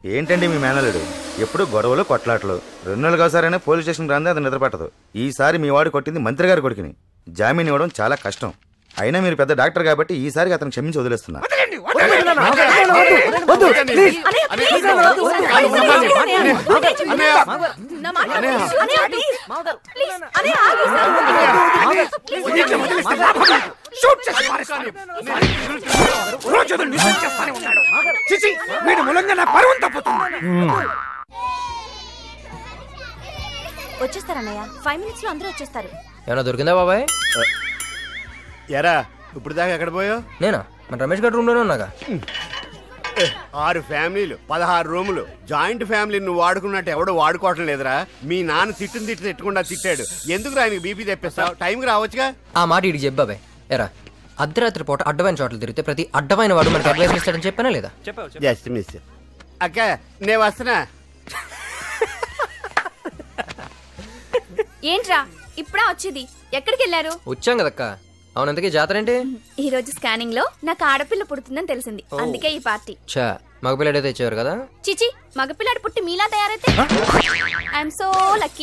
ఏంటండి మీ మేనలుడు ఎప్పుడు గొడవలు కొట్లాటలు రెండు నెలలు కాసారైనా పోలీస్ స్టేషన్ రాందే అది నిద్రపట్టదు ఈసారి మీ వాడు కొట్టింది మంత్రి గారి కొడుకుని జామీన్ ఇవ్వడం చాలా కష్టం అయినా మీరు పెద్ద డాక్టర్ కాబట్టి ఈసారి అతను క్షమించి వదిలేస్తున్నా వీడి మూలంగా నా పరువు తప్పుతుంది వచ్చేస్తారన్నయ్య ఫైవ్ మినిట్స్ లో అందరూ వచ్చేస్తారు ఏమైనా దొరికిందా బాబాయ్ ఎరా ఇప్పుడు దాకా ఎక్కడ పోయావు నేనా మన రమేష్ గారి రూమ్లోనే ఉన్నాగా ఆరు ఫ్యామిలీలు పదహారు రూములు జాయింట్ ఫ్యామిలీ నువ్వు వాడుకున్నట్టు ఎవడు వాడుకోవటం లేదురా మీ నాన్న తిట్టుని తిట్టి తిట్టకుండా తిట్టాడు ఎందుకు ఆయనకి బీపీ తెప్పిస్తావు టైంకి రావచ్చుగా ఆ మాట ఇడికి చెప్పు బాబాయ్ ఎరా అర్ధరాత్రి పూట అడ్డమైన చోట్ల తిరిగితే ప్రతి అడ్డమైన వాడు మనకి అడ్వైస్ ఇస్తాడని చెప్పానా లేదా జస్ట్ మిస్ అక్క నేను వస్తున్నా ఏంట్రా ఇప్పుడా వచ్చేది ఎక్కడికి వెళ్ళారు వచ్చాం కదక్క అవునంతకీ జాతర ఏంటి ఈ రోజు స్కానింగ్ లో నాకు ఆడపిల్ల పుడుతుందని తెలిసింది అందుకే ఈ పార్టీ చా మగపిల్లడైతే తెచ్చేవారు కదా చిచి మగపిల్లాడు పుట్టి మీలా తయారైతే ఐఎమ్ సో లక్కీ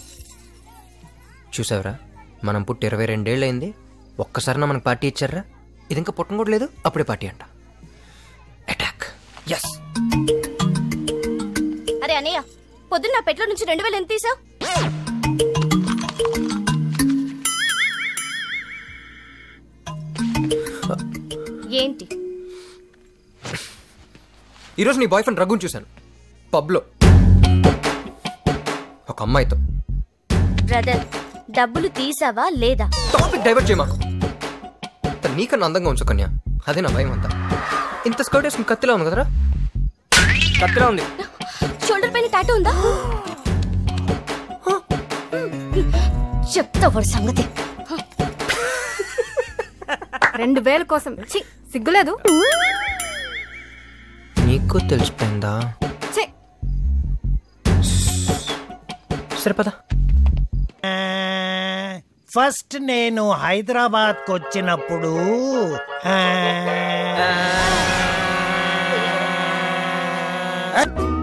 చూసావరా మనం పుట్టి ఇరవై రెండేళ్ళు అయింది ఒక్కసారి మనకు పార్టీ ఇచ్చారా ఇది ఇంకా పుట్టం కూడా లేదు అప్పుడే పార్టీ అంట అటాక్ ఎస్ అరే అనయ్య పొద్దున్న నా పెట్లో నుంచి రెండు వేలు ఎంత తీసావు ఏంటి ఈరోజు నీ బాయ్ ఫ్రెండ్ రఘుని చూశాను పబ్లో ఒక అమ్మాయితో బ్రదర్ డబ్బులు తీసావా లేదా టాపిక్ డైవర్ట్ చేయ మాకు తను నీకన్నా అందంగా ఉంచు కన్యా అదే నా భయం అంతా ఇంత స్కర్ట్ వేసుకుని కత్తిలా ఉంది కదరా కత్తిలా ఉంది షోల్డర్ పైన టాటూ ఉందా చెప్తా వాడు సంగతి రెండు వేల కోసం ఛీ, సిగ్గులేదు నీకు తెలిసిపోయిందా ఛీ, సరే పద ఫస్ట్ నేను హైదరాబాద్ వచ్చినప్పుడు ఆ,